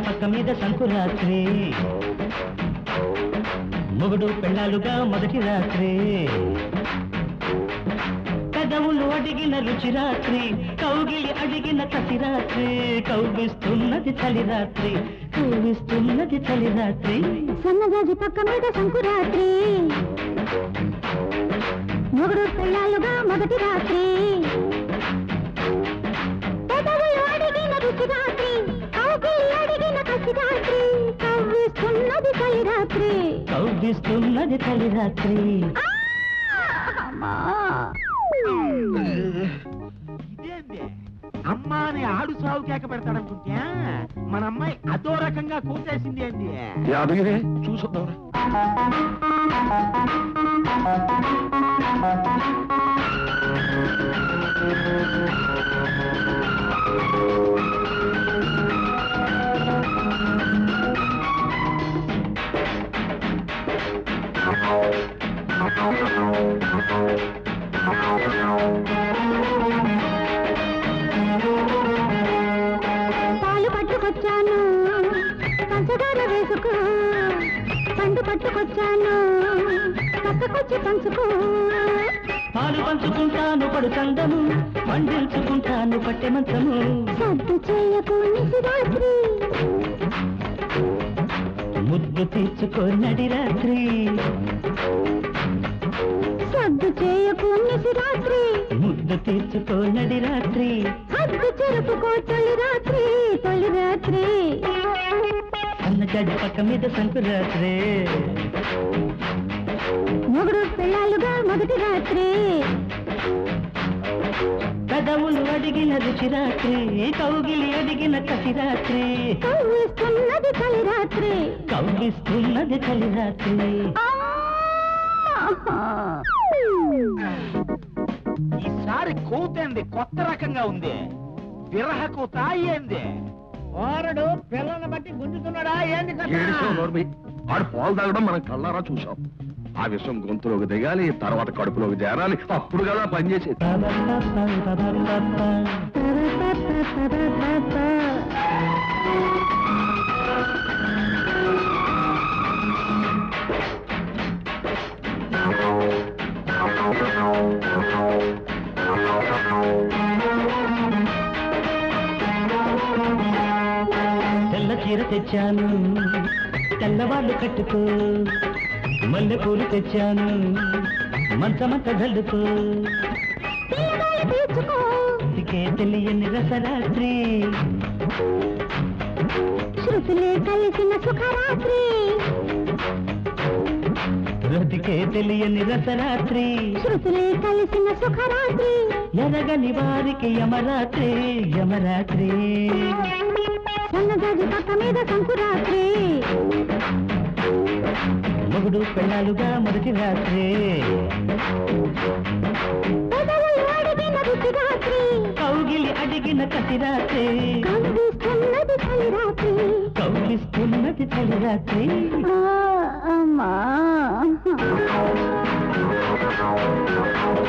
పక్క మీద సంకురాత్రి మొగుడు పెళ్ళాలుగా మొదటి రాత్రి పెదవులు అడిగిన రుచి రాత్రి కౌగిలి అడిగిన కసి రాత్రి కౌగిస్తున్నది చలి రాత్రి కౌగిస్తున్నది చలి రాత్రి సన్నజాజి పక్క మీద సంకురాత్రి మొగుడు పెళ్ళాలుగా మొదటి రాత్రి పెదవులు అడిగిన రుచి రాత్రి కౌగిలి అడిగిన కసి రాత్రి కవ్విస్తున్నది చలి రాత్రి కౌగిస్తున్నది చలి రాత్రి ఆ! అమ్మా ఇదేంది అమ్మా అని ఆడు సాగు కేక పెడతాడనుకుంటే మన అమ్మాయి అదో రకంగా కూసేసింది ఏంది యాదగిరి చూసొద్దాం పాలు పట్టుకొచ్చాను పంచదార వేసుకో పండు పట్టుకొచ్చాను పక్కకొచ్చి పంచుకో పాలు పంచుకుంటాను పడు చందము పండించుకుంటాను పట్టె మంచము సద్దు చేయకు నిశిరాత్రి ముద్దు తీర్చుకో నడి రాత్రి సద్దు చేయకు నిశిరాత్రి ముద్దు తీర్చుకో నడి రాత్రి హద్దు చెరుపుకో తొలి రాత్రి తొలి రాత్రి సన్నజాజి పక్క మీద సంకురాత్రి మొగుడు పెళ్ళాలుగా మొదటి రాత్రి పెదవులు అడిగిన రుచి రాత్రి కౌగిలి అడిగిన కసి రాత్రి కవ్విస్తున్నది చలి రాత్రి కవ్విస్తున్నది చలి రాత్రి ఆ! ఈసారి కూతేంది కొత్త రకంగా ఉంది విరహ కూత ఏంది ఓరడు పిల్లల్ని బట్టి గుంజుతున్నాడా ఏంది ఏడిసాం నోర్మి ఆడు పాలు తాగడం మనం కళ్ళారా చూసాం ఆ విషయం గొంతులోకి దిగాలి తర్వాత కడుపులోకి చేరాలి అప్పుడు కదా పనిచేసేది తెల్ల చీర తెచ్చాను తెల్లవాళ్ళు కట్టుకో మల్లె పూలు తెచ్చాను మంచమంత జల్లుకో తీయగాలి తీర్చుకో అందుకే తెలియని రసరాత్రి శృతులే కలిసిన సుఖరాత్రి బ్రతికే తెలియని రసరాత్రి శృతులే కలిసిన సుఖరాత్రి ఎరగని వారికి యమరాత్రి యమరాత్రి సన్నజాజి పక్క మీద సంకురాత్రి మొగుడు పెళ్ళాలుగా మొదటి రాత్రి పెదవులు అడిగిన రుచి రాత్రి కౌగిలి అడిగిన కసి రాత్రి కవ్విస్తున్నది చలి రాత్రి కౌగిస్తున్నది చలి రాత్రి ఆ, అమ్మా